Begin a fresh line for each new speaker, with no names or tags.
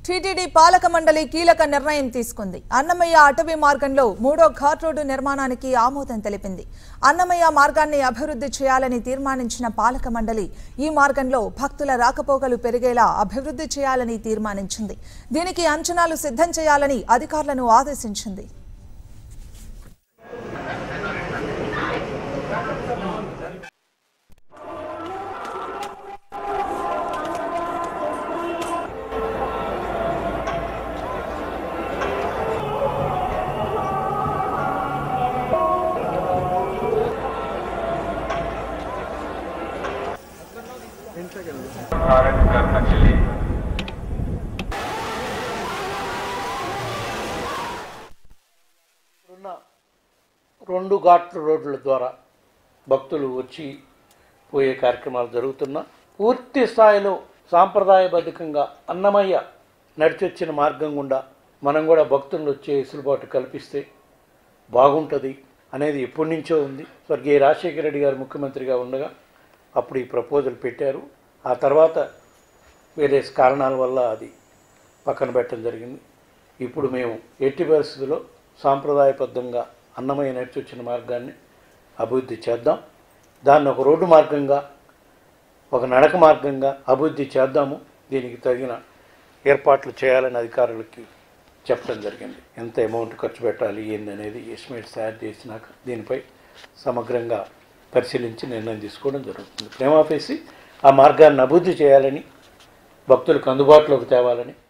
TTD పాలక మండలి కీలక నిర్ణయం తీసుకుంది అన్నమయ్య అటవీ మార్గంలో మూడో ఘాట్ రోడ్డు నిర్మాణానికి ఆమోదం తెలిపింది అన్నమయ్య మార్గాన్ని అభివృద్ధి చేయాలని తీర్మానించిన పాలక మండలి ఈ మార్గంలో భక్తుల రాకపోకలు పెరిగేలా అభివృద్ధి చేయాలని తీర్మానించింది దీనికి అంచనాలు సిద్ధం చేయాలని అధికారులను ఆదేశించింది
भारत करना चलिए
ఉన్న రెండు ఘాట్ల రోడ్ల ద్వారా భక్తులు వచ్చి పోయే కార్యక్రమాలు జరుగుతున్నా పూర్తి స్థాయిలో సాంప్రదాయబద్ధకంగా అన్నమయ్య నడిచొచ్చిన మార్గం గుండా మనం కూడా భక్తులు వచ్చే వెసులుబాటు కల్పిస్తే బాగుంటుంది అనేది ఎప్పటి నుంచో ఉంది స్వర్గీయ రాజశేఖర రెడ్డి గారు ముఖ్యమంత్రిగా ఉండగా అప్పుడు ఈ ప్రపోజల్ పెట్టారు ఆ తర్వాత వేరే కారణాల వల్ల అది పక్కన పెట్టడం జరిగింది ఇప్పుడు మేము ఎట్టి పరిస్థితుల్లో సాంప్రదాయబద్ధంగా అన్నమయ్య నడిచి వచ్చిన మార్గాన్ని అభివృద్ధి చేద్దాం దాన్ని ఒక రోడ్డు మార్గంగా ఒక నడక మార్గంగా అభివృద్ధి చేద్దాము దీనికి తగిన ఏర్పాట్లు చేయాలని అధికారులకి చెప్పడం జరిగింది ఎంత అమౌంట్ ఖర్చు పెట్టాలి ఏంది అనేది ఎస్టిమేట్ తయారు చేసినాక దీనిపై సమగ్రంగా పరిశీలించి నిర్ణయం తీసుకోవడం జరుగుతుంది ప్రేమాఫేసి ఆ మార్గాన్ని అభివృద్ధి చేయాలని భక్తులకు అందుబాటులోకి తేవాలని